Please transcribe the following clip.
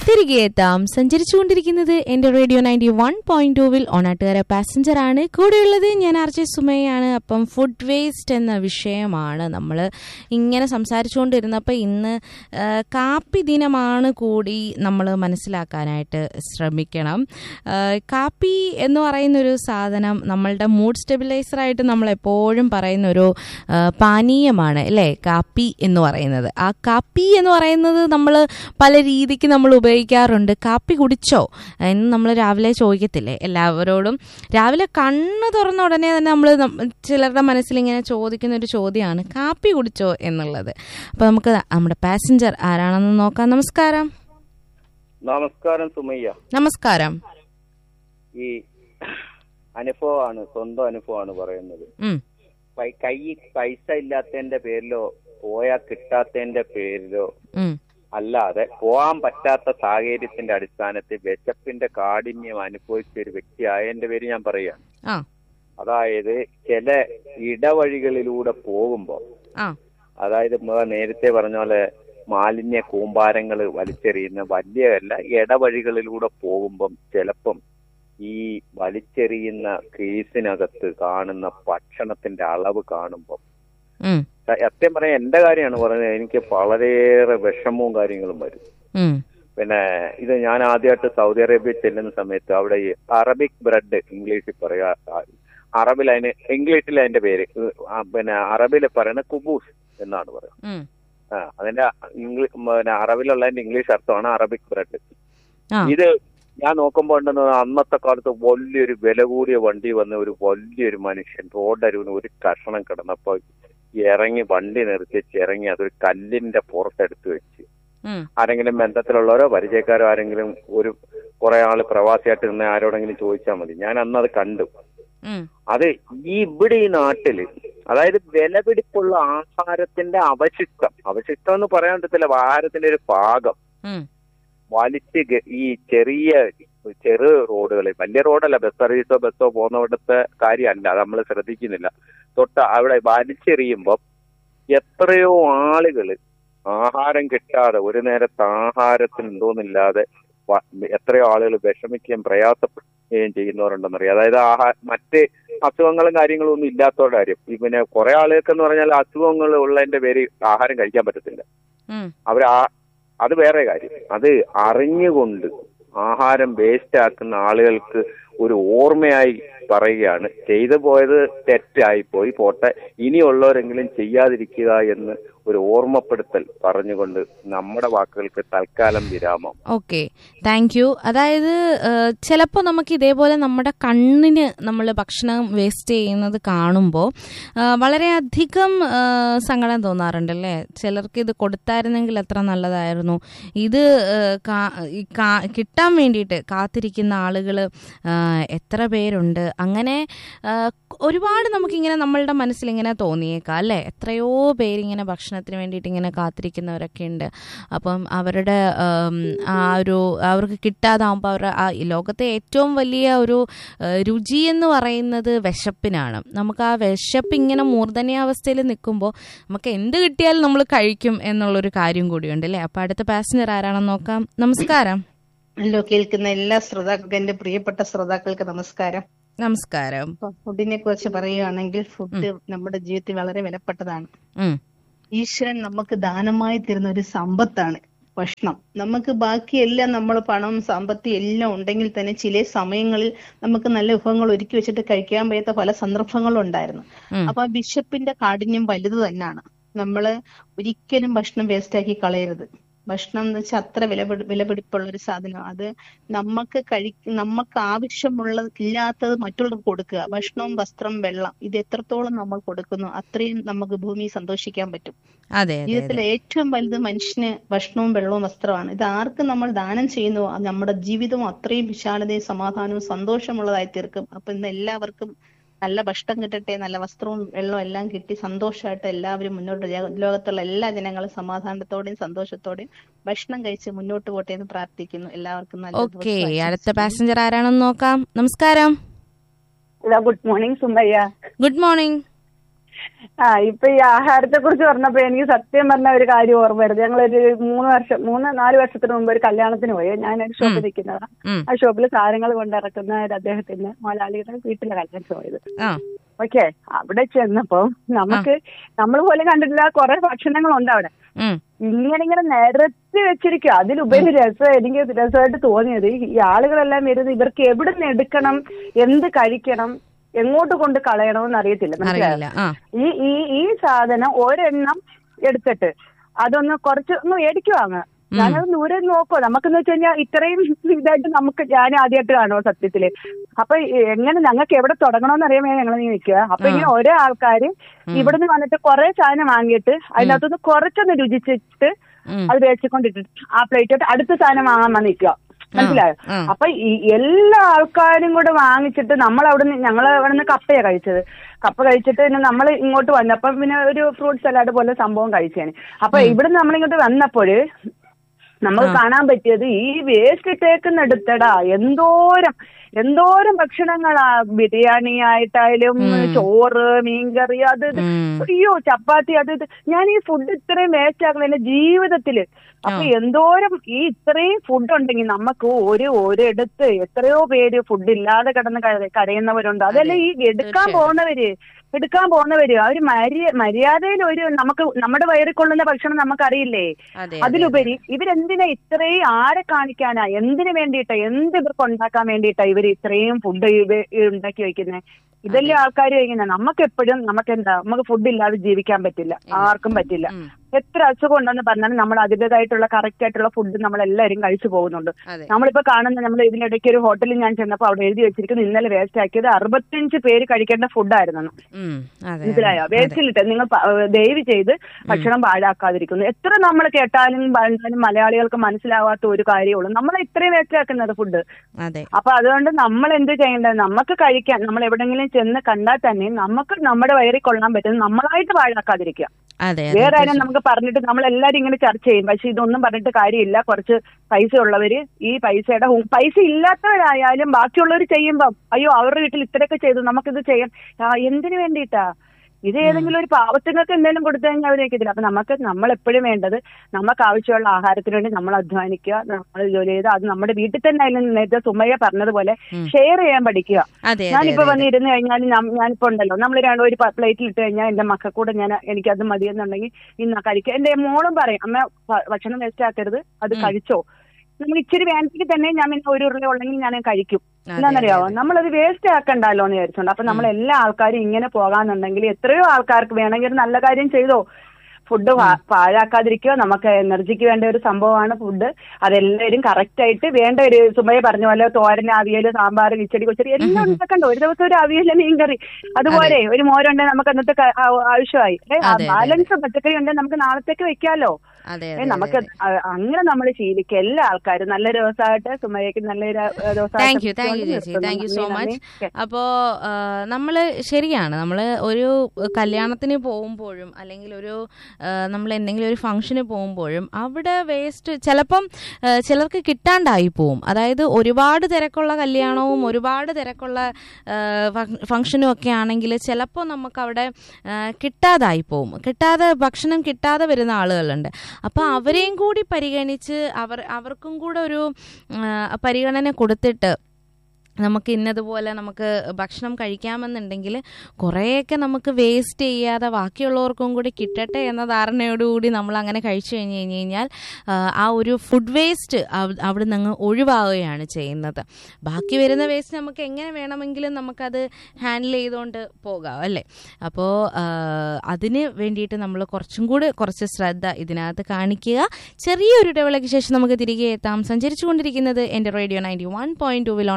തിരികെ എത്താം സഞ്ചരിച്ചുകൊണ്ടിരിക്കുന്നത് എന്റെ റേഡിയോ നയൻറ്റി വൺ പോയിന്റ് ടൂവിൽ ഓണാട്ടുകാര പാസഞ്ചർ ആണ് കൂടെയുള്ളത് ഞാൻ ആർ ജെ സുമയാണ് അപ്പം ഫുഡ് വേസ്റ്റ് എന്ന വിഷയമാണ് നമ്മൾ ഇങ്ങനെ സംസാരിച്ചുകൊണ്ടിരുന്നപ്പോൾ ഇന്ന് ആ, കാപ്പി ദിനമാണ് കൂടി നമ്മൾ മനസ്സിലാക്കാനായിട്ട് ശ്രമിക്കണം ആ, കാപ്പി എന്ന് പറയുന്ന ഒരു സാധനം നമ്മളുടെ മൂഡ് സ്റ്റെബിലൈസറായിട്ട് നമ്മൾ എപ്പോഴും പറയുന്ന ഒരു ആ, പാനീയമാണ് അല്ലേ കാപ്പി എന്ന് പറയുന്നത് ആ കാപ്പി എന്ന് പറയുന്നത് നമ്മൾ പല രീതിക്ക് നമ്മൾ ഉപയോഗിക്കാറുണ്ട് കാപ്പി കുടിച്ചോ എന്ന് നമ്മൾ രാവിലെ ചോദിക്കത്തില്ലേ എല്ലാവരോടും രാവിലെ കണ്ണ് തുറന്ന ഉടനെ തന്നെ നമ്മൾ ചിലരുടെ മനസ്സിൽ ഇങ്ങനെ ചോദിക്കുന്ന ഒരു ചോദ്യമാണ് കാപ്പി കുടിച്ചോ എന്നുള്ളത് അപ്പോൾ നമുക്ക് നമ്മുടെ പാസഞ്ചർ ആരാണെന്ന് നോക്കാം നമസ്കാരം നമസ്കാരം സുമയ്യ നമസ്കാരം ഈ അനുഭവമാണ് സ്വന്തം അനുഭവമാണ് പറയുന്നത് ഉം, പൈ- കൈ പൈസ ഇല്ലാത്തതിന്റെ പേരിലോ പോയാ കിട്ടാത്തതിന്റെ പേരിലോ ഉം, അല്ലാതെ പോകാൻ പറ്റാത്ത സാഹചര്യത്തിന്റെ അടിസ്ഥാനത്തിൽ വിശപ്പിന്റെ കാഠിന്യം അനുഭവിച്ച ഒരു വ്യക്തിയായതിന്റെ പേര് ഞാൻ പറയുകയാണ് ആ അതായത് ചില ഇടവഴികളിലൂടെ പോകുമ്പോൾ ആ അതായത് മ- നേരത്തെ പറഞ്ഞ പോലെ മാലിന്യ കൂമ്പാരങ്ങൾ വലിച്ചെറിയുന്ന വലിയല്ല ഇടവഴികളിലൂടെ പോകുമ്പം ചിലപ്പം ഈ വലിച്ചെറിയുന്ന കേസിനകത്ത് കാണുന്ന ഭക്ഷണത്തിന്റെ അളവ് കാണുമ്പം ഉം, സ- സത്യം പറയാൻ എന്റെ കാര്യമാണ് പറയുന്നത് എനിക്ക് വളരെയേറെ വിഷമവും കാര്യങ്ങളും വരും ഉം, പിന്നെ ഇത് ഞാൻ ആദ്യമായിട്ട് സൗദി അറേബ്യ ചെല്ലുന്ന സമയത്ത് അവിടെ ഈ അറബിക് ബ്രെഡ് ഇംഗ്ലീഷിൽ പറയുക ആ, അറബിൽ അതിന് ഇംഗ്ലീഷിൽ അതിന്റെ പേര് ഉം, ആ, പിന്നെ അറബിൽ പറയുന്നത് കുബൂസ് എന്നാണ് പറയുന്നത് ഉം. ആ അതിന്റെ ഇംഗ്ലീഷ് പിന്നെ അറബിലുള്ള അതിന്റെ ഇംഗ്ലീഷ് അർത്ഥമാണ് അറബിക് ബ്രെഡ് ആ ഇത് ഞാൻ നോക്കുമ്പോൾ ഉണ്ടെന്ന് അന്നത്തെ കാലത്ത് വലിയൊരു വില കൂടിയ വണ്ടി വന്ന് ഒരു വലിയൊരു മനുഷ്യൻ റോഡരുവിന് ഒരു കഷണം കിടന്നപ്പോൾ ഇറങ്ങി വണ്ടി നിർത്തിച്ച് ഇറങ്ങി അതൊരു കല്ലിന്റെ പുറത്തെടുത്ത് വെച്ച് ഉം, ആരെങ്കിലും ബന്ധത്തിലുള്ളവരോ പരിചയക്കാരോ ആരെങ്കിലും ഒരു കുറെ ആള് പ്രവാസിയായിട്ട് നിന്ന് ആരോടെങ്കിലും ചോദിച്ചാൽ മതി ഞാൻ അന്ന് അത് കണ്ടു ഉം, അത് ഈ ഇവിടെ ഈ നാട്ടില് അതായത് വിലപിടിപ്പുള്ള ആഹാരത്തിന്റെ അവശിഷ്ടം അവശിഷ്ടം എന്ന് പറയാൻ പറ്റത്തില്ല ആഹാരത്തിന്റെ ഒരു ഭാഗം ഉം, വലിച്ച് ഗ- ഈ ചെറിയ ചെറു റോഡുകളിൽ വലിയ റോഡല്ല ബസ് സർവീസോ ബസ്സോ പോകുന്നിടത്തെ കാര്യമല്ല അത് നമ്മൾ ശ്രദ്ധിക്കുന്നില്ല തൊട്ട് അവിടെ വലിച്ചെറിയുമ്പോൾ എത്രയോ ആളുകൾ ആഹാരം കിട്ടാതെ ഒരു നേരത്തെ ആഹാരത്തിന് എന്തോന്നില്ലാതെ വ- എത്രയോ ആളുകൾ വിഷമിക്കുകയും പ്രയാസപ്പെടുകയും ചെയ്യുന്നവരുണ്ടെന്നറിയാം അതായത് ആഹാ മറ്റ് അസുഖങ്ങളും കാര്യങ്ങളും ഒന്നും ഇല്ലാത്തവരുടെ കാര്യം ഈ പിന്നെ കുറെ ആളുകൾക്ക് എന്ന് പറഞ്ഞാൽ അസുഖങ്ങൾ ഉള്ളതിന്റെ പേര് ആഹാരം കഴിക്കാൻ പറ്റത്തില്ല ഉം. അവർ ആ അത് വേറെ കാര്യം അത് അറിഞ്ഞുകൊണ്ട് ആഹാരം വേസ്റ്റ് ആക്കുന്ന ആളുകൾക്ക് ഒരു ഓർമ്മയായി പറയുകയാണ് ചെയ്തു പോയത് തെറ്റായി പോയി പോട്ടെ ഇനിയുള്ളവരെങ്കിലും ചെയ്യാതിരിക്കുക എന്ന് ഒരു ഓർമ്മപ്പെടുത്തൽ പറഞ്ഞുകൊണ്ട് നമ്മുടെ വാക്കുകൾക്ക് തൽക്കാലം വിരാമം ഓക്കെ താങ്ക് യു അതായത് ചിലപ്പോൾ നമുക്ക് ഇതേപോലെ നമ്മുടെ കണ്ണിന് നമ്മൾ ഭക്ഷണം വേസ്റ്റ് ചെയ്യുന്നത് കാണുമ്പോൾ വളരെയധികം ആ, സങ്കടം തോന്നാറുണ്ടല്ലേ ചിലർക്ക് ഇത് കൊടുത്തായിരുന്നെങ്കിൽ എത്ര നല്ലതായിരുന്നു ഇത് ആ, കാ- ഈ കാ- കിട്ടാൻ വേണ്ടിയിട്ട് കാത്തിരിക്കുന്ന ആളുകൾ എത്ര പേരുണ്ട് അങ്ങനെ ആ, ഒരുപാട് നമുക്കിങ്ങനെ നമ്മളുടെ മനസ്സിൽ ഇങ്ങനെ തോന്നിയേക്കാം അല്ലേ എത്രയോ പേരിങ്ങനെ ഭക്ഷണത്തിന് വേണ്ടിയിട്ട് ഇങ്ങനെ കാത്തിരിക്കുന്നവരൊക്കെ ഉണ്ട് അപ്പം അവരുടെ ഉം, ആ ഒരു അവർക്ക് കിട്ടാതാവുമ്പോൾ അവരുടെ ആ ഈ ലോകത്തെ ഏറ്റവും വലിയ ഒരു ഏഹ്, രുചി എന്ന് പറയുന്നത് വിശപ്പിനാണ് നമുക്ക് ആ വിശപ്പ് ഇങ്ങനെ മൂർധന്യാവസ്ഥയിൽ നിൽക്കുമ്പോൾ നമുക്ക് എന്ത് കിട്ടിയാലും നമ്മൾ കഴിക്കും എന്നുള്ളൊരു കാര്യം കൂടിയുണ്ട് അല്ലേ അപ്പം അടുത്ത പാസഞ്ചർ ആരാണെന്ന് നോക്കാം നമസ്കാരം ഹലോ കേൾക്കുന്ന എല്ലാ ശ്രോതാക്കൾക്കും എന്റെ പ്രിയപ്പെട്ട ശ്രോതാക്കൾക്ക് നമസ്കാരം നമസ്കാരം ഇപ്പൊ ഫുഡിനെ കുറിച്ച് പറയുകയാണെങ്കിൽ ഫുഡ് നമ്മുടെ ജീവിതത്തിൽ വളരെ വിലപ്പെട്ടതാണ് ഉം, ഈശ്വരൻ നമുക്ക് ദാനമായി തരുന്ന ഒരു സമ്പത്താണ് ഭക്ഷണം നമുക്ക് ബാക്കിയെല്ലാം നമ്മൾ പണം സമ്പത്ത് എല്ലാം ഉണ്ടെങ്കിൽ തന്നെ ചില സമയങ്ങളിൽ നമുക്ക് നല്ല വിഭവങ്ങൾ ഒരുക്കി വെച്ചിട്ട് കഴിക്കാൻ വയ്യാത്ത പല സന്ദർഭങ്ങളും ഉണ്ടായിരുന്നു ഉം. അപ്പൊ ആ വിശപ്പിന്റെ കാഠിന്യം വലുത് തന്നെയാണ് നമ്മള് ഒരിക്കലും ഭക്ഷണം വേസ്റ്റ് ആക്കി കളയരുത് ഭക്ഷണം എന്ന് വെച്ചാൽ അത്ര വില വിലപിടിപ്പുള്ള ഒരു സാധനം അത് നമുക്ക് കഴി നമുക്ക് ആവശ്യമുള്ളത് ഇല്ലാത്തത് മറ്റുള്ളവർക്ക് കൊടുക്കുക ഭക്ഷണവും വസ്ത്രം വെള്ളം ഇത് എത്രത്തോളം നമ്മൾ കൊടുക്കുന്നു അത്രയും നമുക്ക് ഭൂമി സന്തോഷിക്കാൻ പറ്റും അതെ അതെ ജീവിതത്തിൽ അതെ ഏറ്റവും വലുത് മനുഷ്യന് ഭക്ഷണവും വെള്ളവും വസ്ത്രമാണ് ഇത് ആർക്ക് നമ്മൾ ദാനം ചെയ്യുന്നു അത് നമ്മുടെ ജീവിതവും അത്രയും വിശാലതയും സമാധാനവും സന്തോഷമുള്ളതായി തീർക്കും അപ്പൊ ഇന്ന് എല്ലാവർക്കും നല്ല ഭക്ഷണം കിട്ടട്ടെ നല്ല വസ്ത്രവും വെള്ളവും എല്ലാം കിട്ടി സന്തോഷമായിട്ട് എല്ലാവരും മുന്നോട്ട് ജാ- ലോകത്തുള്ള എല്ലാ ജനങ്ങളും സമാധാനത്തോടെയും സന്തോഷത്തോടെയും ഭക്ഷണം കഴിച്ച് മുന്നോട്ട് പോട്ടെ എന്ന് പ്രാർത്ഥിക്കുന്നു എല്ലാവർക്കും നല്ല ഓക്കെ ദിവസം അടുത്ത ആശംസിക്കുന്നു. പാസഞ്ചർ ആരാണെന്ന് നോക്കാം നമസ്കാരം hello good morning Sumayya good morning ആ ഇപ്പൊ ഈ ആഹാരത്തെ കുറിച്ച് പറഞ്ഞപ്പോ എനിക്ക് സത്യം പറഞ്ഞ ഒരു കാര്യം ഓർമ്മ വരുന്നത് ഞങ്ങളൊരു മൂന്ന് വർഷം മൂന്ന് നാല് വർഷത്തിന് മുമ്പ് ഒരു കല്യാണത്തിന് പോയി ഞാനൊരു ഷോപ്പിൽ നിൽക്കുന്നതാണ് ഉം. ആ ഷോപ്പിൽ സാധനങ്ങൾ കൊണ്ടിറക്കുന്ന ഒരു അദ്ദേഹത്തിന്റെ മലയാളിയുടെ വീട്ടിലെ കല്യാണത്തിന് പോയത് ആ ഓക്കെ അവിടെ ചെന്നപ്പോ നമുക്ക് നമ്മൾ പോലും കണ്ടിട്ടില്ല കുറെ ഭക്ഷണങ്ങളുണ്ട് അവിടെ ഉം. ഇങ്ങനെ ഇങ്ങനെ നിരത്തി വെച്ചിരിക്കുക അതിലുപരി രസം എനിക്ക് രസമായിട്ട് തോന്നിയത് ഈ ആളുകളെല്ലാം വരുന്നത് ഇവർക്ക് എവിടെ നിന്ന് എടുക്കണം എന്ത് കഴിക്കണം എങ്ങോട്ട് കൊണ്ട് കളയണമെന്ന് അറിയത്തില്ല മനസ്സിലായോ അറിയില്ല ആ ഈ ഈ ഈ സാധനം ഒരെണ്ണം എടുത്തിട്ട് അതൊന്ന് കുറച്ച് ഒന്ന് മേടിക്കുവാങ്ങ് ഞാനത് ദൂരെ നോക്കുവോ നമുക്കെന്ന് വെച്ച് കഴിഞ്ഞാൽ ഇത്രയും ഇതായിട്ട് നമുക്ക് ഞാൻ ആദ്യമായിട്ട് കാണുമോ സത്യത്തില് അപ്പൊ ഈ എങ്ങനെ ഞങ്ങൾക്ക് എവിടെ തുടങ്ങണമെന്ന് അറിയാൻ വേണ്ടി ഞങ്ങൾ നിൽക്കുക അപ്പൊ ഇങ്ങനെ ഓരോ ആൾക്കാര് ഇവിടുന്ന് വന്നിട്ട് കുറെ സാധനം വാങ്ങിയിട്ട് അതിനകത്തുനിന്ന് കുറച്ചൊന്ന് രുചിച്ചിട്ട് ഉം. അത് വേടിച്ചുകൊണ്ടിട്ടിട്ട് ആ പ്ലേറ്റ് അടുത്ത സാധനം വാങ്ങാൻ വന്ന് നിൽക്കുക മനസ്സിലായോ ആ. അപ്പൊ ഈ എല്ലാ ആൾക്കാരും കൂടെ വാങ്ങിച്ചിട്ട് നമ്മൾ അവിടെ നിന്ന് ഞങ്ങൾ അവിടെ നിന്ന് കപ്പയാ കഴിച്ചത് കപ്പ കഴിച്ചിട്ട് പിന്നെ നമ്മൾ ഇങ്ങോട്ട് വന്നപ്പം പിന്നെ ഒരു ഫ്രൂട്ട് സലാഡ് പോലെ സംഭവം കഴിച്ചേന് അപ്പൊ ഇവിടുന്ന് നമ്മളിങ്ങോട്ട് വന്നപ്പോഴ് നമുക്ക് കാണാൻ പറ്റിയത് ഈ വേസ്റ്റ് ഇട്ടേക്കുന്നെടുത്തടാ എന്തോരം എന്തോരം ഭക്ഷണങ്ങളാ ബിരിയാണി ആയിട്ടായാലും ചോറ് മീൻകറി അത് ഇത് ഉം. അയ്യോ ചപ്പാത്തി അത് ഇത് ഞാൻ ഈ ഫുഡ് ഇത്രയും വേസ്റ്റ് ആക്കുന്നത് എന്റെ ജീവിതത്തില് അപ്പൊ എന്തോരം ഈ ഇത്രയും ഫുഡ് ഉണ്ടെങ്കിൽ നമുക്ക് ഒരു ഒരിടത്ത് എത്രയോ പേര് ഫുഡ് ഇല്ലാതെ കിടന്ന് കര- കരയുന്നവരുണ്ട് അതല്ല ഈ എടുക്കാൻ പോകുന്നവര് എടുക്കാൻ പോകുന്നവര് അവര് മര്യ മര്യാദയിൽ ഒരു നമുക്ക് നമ്മുടെ വയറിൽ കൊള്ളുന്ന ഭക്ഷണം നമുക്കറിയില്ലേ അതെ അതിലുപരി ഇവരെന്തിനാ ഇത്രയും ആരെ കാണിക്കാനാ എന്തിനു വേണ്ടിയിട്ടാ എന്ത് ഇവർക്ക് ഉണ്ടാക്കാൻ വേണ്ടിയിട്ടാ ഇവര് ഇത്രയും ഫുഡ് ഉണ്ടാക്കി വെക്കുന്നത് ഇതല്ലേ ആൾക്കാർ കഴിക്കുന്നത് നമുക്ക് എപ്പോഴും നമുക്ക് എന്താ നമുക്ക് ഫുഡ് ഇല്ലാതെ ജീവിക്കാൻ പറ്റില്ല ആർക്കും പറ്റില്ല ഉം. എത്ര അസുഖം ഉണ്ടെന്ന് പറഞ്ഞാലും നമ്മൾ അതിൻ്റെതായിട്ടുള്ള കറക്റ്റ് ആയിട്ടുള്ള ഫുഡ് നമ്മൾ എല്ലാവരും കഴിച്ചു പോകുന്നുണ്ട് അതെ നമ്മളിപ്പോ കാണുന്ന നമ്മൾ ഇതിനിടയ്ക്ക് ഒരു ഹോട്ടലിൽ ഞാൻ ചെന്നപ്പോൾ അവിടെ എഴുതി വെച്ചിരിക്കുന്നത് ഇന്നലെ വേസ്റ്റ് ആക്കിയത് അറുപത്തിയഞ്ച് പേര് കഴിക്കേണ്ട ഫുഡായിരുന്നു ഉം. അതെ മനസ്സിലായോ വേസ്റ്റിലിട്ട് നിങ്ങൾ പ- ഏഹ് ദയവ് ചെയ്ത് ഭക്ഷണം പാഴാക്കാതിരിക്കുന്നു എത്ര നമ്മൾ കേട്ടാലും പറഞ്ഞാലും മലയാളികൾക്ക് മനസ്സിലാവാത്ത ഒരു കാര്യമുള്ളൂ നമ്മൾ ഇത്രയും വേസ്റ്റ് ആക്കുന്നത് ഫുഡ് അതെ അപ്പൊ അതുകൊണ്ട് നമ്മൾ എന്ത് ചെയ്യേണ്ടത് നമുക്ക് കഴിക്കാൻ നമ്മൾ എവിടെങ്കിലും ചെന്ന് കണ്ടാൽ തന്നെ നമുക്ക് നമ്മുടെ വയറിൽ കൊള്ളാൻ പറ്റുന്നത് നമ്മളായിട്ട് പാഴാക്കാതിരിക്കുക അതെ വേറെ അതെ ആരും നമുക്ക് പറഞ്ഞിട്ട് നമ്മൾ എല്ലാരും ഇങ്ങനെ ചർച്ച ചെയ്യും പക്ഷെ ഇതൊന്നും പറഞ്ഞിട്ട് കാര്യമില്ല കുറച്ച് പൈസ ഉള്ളവര് ഈ പൈസയുടെ ഹു- പൈസ ഇല്ലാത്തവരായാലും ബാക്കിയുള്ളവർ ചെയ്യുമ്പം അയ്യോ അവരുടെ വീട്ടിൽ ഇത്രയൊക്കെ ചെയ്തു നമുക്കിത് ചെയ്യാം ആ, എന്തിനു വേണ്ടിയിട്ടാ ഇത് ഏതെങ്കിലും ഒരു പാവത്തുങ്ങൾക്ക് എന്തെങ്കിലും കൊടുത്തു കഴിഞ്ഞാൽ അവർ വെക്കത്തില്ല അപ്പൊ നമുക്ക് നമ്മൾ എപ്പോഴും വേണ്ടത് നമുക്ക് ആവശ്യമുള്ള ആഹാരത്തിന് വേണ്ടി നമ്മൾ അധ്വാനിക്കുക നമ്മൾ ജോലി ചെയ്ത് അത് നമ്മുടെ വീട്ടിൽ തന്നെ ആയാലും നേരത്തെ സുമയ്യ പറഞ്ഞതുപോലെ ഷെയർ ചെയ്യാൻ പഠിക്കുക അതെ അതെ ഞാനിപ്പോ അതെ വന്ന് ഇരുന്ന് കഴിഞ്ഞാൽ നം- ഞാനിപ്പോ ഉണ്ടല്ലോ നമ്മൾ രണ്ട് ഒരു പ്ലേറ്റിൽ ഇട്ട് കഴിഞ്ഞാൽ എന്റെ മക്കൾ കൂടെ ഞാൻ എനിക്കത് മതിയെന്നുണ്ടെങ്കിൽ ഇന്ന് കഴിക്കുക എന്റെ മോളും പറയും അമ്മ ഭ- ഭക്ഷണം വേസ്റ്റ് ആക്കരുത് അത് കഴിച്ചോ നമ്മൾ ഇച്ചിരി വേണമെങ്കിൽ തന്നെ ഞാൻ പിന്നെ ഒരു ഉരുള ഉള്ളെങ്കിൽ ഞാൻ കഴിക്കും അതെ, എന്താണെന്നറിയാവോ നമ്മളത് വേസ്റ്റ് ആക്കണ്ടല്ലോ എന്ന് വിചാരിച്ചോണ്ട് അപ്പൊ നമ്മൾ എല്ലാ ആൾക്കാരും ഇങ്ങനെ പോകാന്നുണ്ടെങ്കിൽ എത്രയോ ആൾക്കാർക്ക് വേണമെങ്കിൽ ഒരു നല്ല കാര്യം ചെയ്തോ ഫുഡ് പാഴാക്കാതിരിക്കുക നമുക്ക് എനർജിക്ക് വേണ്ട ഒരു സംഭവമാണ് ഫുഡ് അതെല്ലാവരും കറക്റ്റ് ആയിട്ട് വേണ്ട ഒരു സുമയ പറഞ്ഞ പോലെ തോരൻ അവിയൽ സാമ്പാർ കിച്ചടി കൊച്ചടി എല്ലാം ഉണ്ടാക്കണ്ട ഒരു ദിവസം ഒരു അവിയൽ മീൻകറി അതുപോലെ ഒരു മോരുണ്ടെങ്കിൽ നമുക്ക് അന്നത്തെ ക- ആ- ആവശ്യമായി അതെ, അതെ, ബാലൻസ് പച്ചക്കറി ഉണ്ടെങ്കിൽ നമുക്ക് നാളത്തേക്ക് വെക്കാലോ അതെ ഏ, അതെ നമുക്ക് അ- അങ്ങനെ നമ്മൾ ശീലിക്കുക എല്ലാ ആൾക്കാരും നല്ല ദിവസമായിട്ട് സുമയ്യക്ക് നല്ലൊരു ദിവസമായിട്ട് താങ്ക് യു താങ്ക് യു ചേച്ചി താങ്ക് യു സോ മച്ച് അപ്പോൾ നമ്മൾ ശരിയാണ് നമ്മൾ ഒരു കല്യാണത്തിന് പോകുമ്പോഴും അല്ലെങ്കിൽ ഒരു നമ്മൾ എന്തെങ്കിലും ഒരു ഫംഗ്ഷന് പോകുമ്പോഴും അവിടെ വേസ്റ്റ് ചിലപ്പം ആ, ചിലർക്ക് കിട്ടാണ്ടായി പോവും അതായത് ഒരുപാട് തിരക്കുള്ള കല്യാണവും ഒരുപാട് തിരക്കുള്ള ഫംഗ്ഷനും ഒക്കെ ആണെങ്കിൽ ചിലപ്പോൾ നമുക്ക് അവിടെ ആ, കിട്ടാതായി പോവും കിട്ടാതെ ഭക്ഷണം കിട്ടാതെ വരുന്ന ആളുകളുണ്ട് അപ്പോൾ അവരെയും കൂടി പരിഗണിച്ച് അവർ അവർക്കും കൂടെ ഒരു ആ, പരിഗണന കൊടുത്തിട്ട് നമുക്ക് ഇന്നതുപോലെ നമുക്ക് ഭക്ഷണം കഴിക്കാമെന്നുണ്ടെങ്കിൽ കുറേയൊക്കെ നമുക്ക് വേസ്റ്റ് ചെയ്യാതെ ബാക്കിയുള്ളവർക്കും കൂടി കിട്ടട്ടെ എന്ന ധാരണയോടുകൂടി നമ്മൾ അങ്ങനെ കഴിച്ചു കഴിഞ്ഞ് കഴിഞ്ഞ് കഴിഞ്ഞാൽ ആ, ആ ഒരു ഫുഡ് വേസ്റ്റ് അവിടെ നിന്ന് ഒഴിവാകുകയാണ് ചെയ്യുന്നത് ബാക്കി വരുന്ന വേസ്റ്റ് നമുക്ക് എങ്ങനെ വേണമെങ്കിലും നമുക്കത് ഹാൻഡിൽ ചെയ്തുകൊണ്ട് പോകാം അല്ലേ അപ്പോൾ അതിന് വേണ്ടിയിട്ട് നമ്മൾ കുറച്ചും കൂടി കുറച്ച് ശ്രദ്ധ ഇതിനകത്ത് കാണിക്കുക ചെറിയൊരു ഇടവേളയ്ക്ക് ശേഷം നമുക്ക് തിരികെ എത്താം സഞ്ചരിച്ചു കൊണ്ടിരിക്കുന്നത് എൻ്റെ റേഡിയോ നയൻറ്റി വൺ പോയിന്റ് ടൂവിൽ